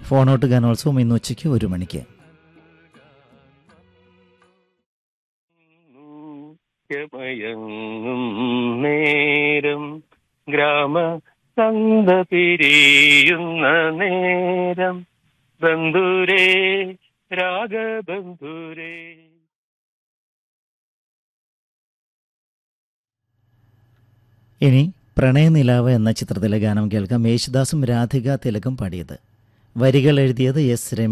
ഫോണോട്ട് ഗാനോത്സവം ഇന്ന് ഉച്ചയ്ക്ക് ഒരു മണിക്ക് യമയങ്ങും നേരം ഗ്രാമ സന്ത പിരിയുന്ന നേരം ബന്ധുരേ രാഗബന്ധുരേ ഇനി പ്രണയനിലാവ് എന്ന ചിത്രത്തിലെ ഗാനം കേൾക്കാം യേശുദാസും രാധിക തിലകും പാടിയത് വരികൾ എഴുതിയത് എസ് രമേശ്